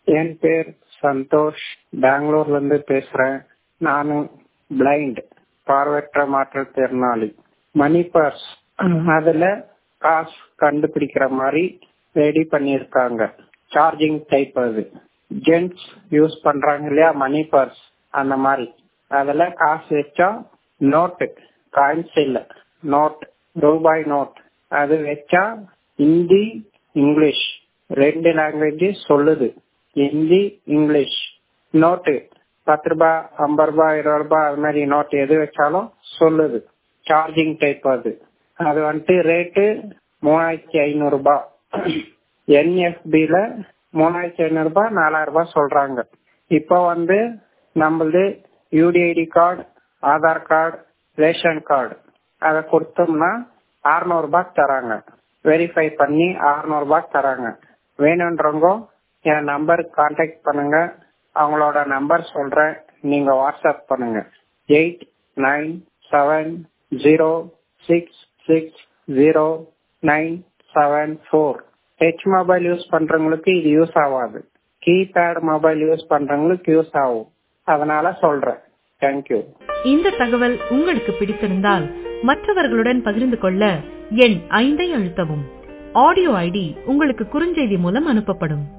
என் பேர் சந்தோஷ் பெங்களூர்ல இருந்து பேசுறேன் நானு பிளைண்ட் பார்வையற்ற மாற்றுத்திறனாளி மணி பர்ஸ் அதுல காசு கண்டுபிடிக்கிற மாதிரி ரெடி பண்ணியிருக்காங்க சார்ஜிங் டைப் அது ஜென்ட்ஸ் யூஸ் பண்றாங்க இல்லையா மணி பர்ஸ் அந்த மாதிரி அதுல காசு வச்சா நோட்டு காயின்ஸ் இல்ல நோட் ரூபாய் நோட் அது வச்சா ஹிந்தி இங்கிலீஷ் ரெண்டு லாங்குவேஜ் சொல்லுது ஹிந்தி இங்கிலீஷ் நோட்டு பத்து ரூபாய் ஐம்பது ரூபாய் இருபது ரூபாய் அது மாதிரி நோட் எது வச்சாலும் சொல்லுது சார்ஜிங் டைப் அது அது வந்துட்டு ரேட்டு மூணாயிரத்தி ஐநூறு ரூபாய் என்எஃபில மூணாயிரத்தி ஐநூறு ரூபாய் நாலாயிரம் ரூபாய் சொல்றாங்க இப்போ வந்து நம்மளது UDID card Aadhaar card ration card அதை கொடுத்தோம்னா அறுநூறு ரூபாய் தராங்க வெரிஃபை பண்ணி அறுநூறு ரூபாய் தராங்க வேணுன்றவங்க என் நம்பருக்கு கான்டாக்ட் பண்ணுங்க அவங்களோட நம்பர் சொல்றேன் நீங்க வாட்ஸ்அப் பண்ணுங்க eight nine seven zero six six zero nine seven four touch mobile use பண்றவங்களுக்கு இது யூஸ் ஆகாது கீபேட் மொபைல் யூஸ் பண்றவங்களுக்கு யூஸ் ஆகும் அதனால சொல்றேன் தேங்க்யூ இந்த தகவல் உங்களுக்கு பிடித்திருந்தால் மற்றவர்களுடன் பகிர்ந்து கொள்ள எண் ஐந்தை அழுத்தவும் ஆடியோ ஐடி உங்களுக்கு குறுஞ்செய்தி மூலம் அனுப்பப்படும்